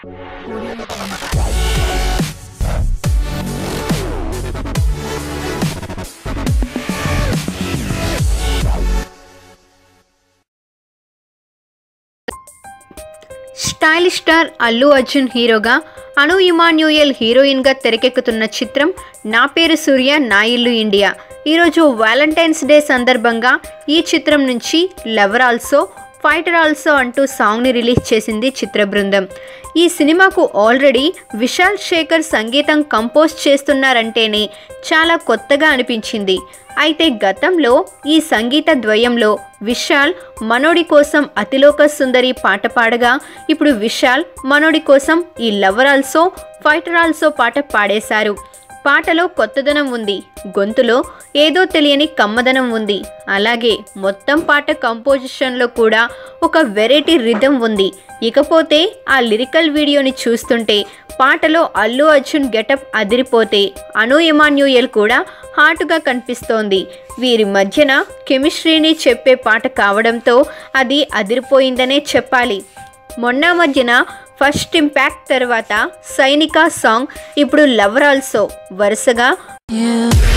stylish star Allu Arjun హీరోగా అను ఇమాన్యుయల్ హీరోయిన్గా తెరకెక్కుతున్న చిత్రం నా పేరు సూర్య నా ఇల్లు ఇండియా ఈరోజు వ్యాలంటైన్స్ డే సందర్భంగా ఈ చిత్రం నుంచి లవర్ ఆల్సో ఫైటర్ ఆల్సో అంటూ సాంగ్ని రిలీజ్ చేసింది చిత్ర బృందం ఈ సినిమాకు ఆల్రెడీ విశాల్ శేఖర్ సంగీతం కంపోజ్ చేస్తున్నారంటేనే చాలా కొత్తగా అనిపించింది అయితే గతంలో ఈ సంగీత ద్వయంలో విశాల్ మనోడి కోసం అతిలోక సుందరి పాట పాడగా ఇప్పుడు విశాల్ మనోడి కోసం ఈ లవర్ ఆల్సో ఫైటర్ ఆల్సో పాట పాడేశారు పాటలో కొత్తదనం ఉంది గొంతులో ఏదో తెలియని కమ్మదనం ఉంది అలాగే మొత్తం పాట కంపోజిషన్లో కూడా ఒక వెరైటీ రిథం ఉంది ఇకపోతే ఆ లిరికల్ వీడియోని చూస్తుంటే పాటలో అల్లు అర్జున్ గెటప్ అదిరిపోతే అను ఇమాన్యుయల్ కూడా హాటుగా కనిపిస్తోంది వీరి మధ్యన కెమిస్ట్రీని చెప్పే పాట కావడంతో అది అదిరిపోయిందనే చెప్పాలి మొన్న మధ్యన ఫస్ట్ ఇంపాక్ట్ తర్వాత సైనిక సాంగ్ ఇప్పుడు లవర్ ఆల్సో వరుసగా You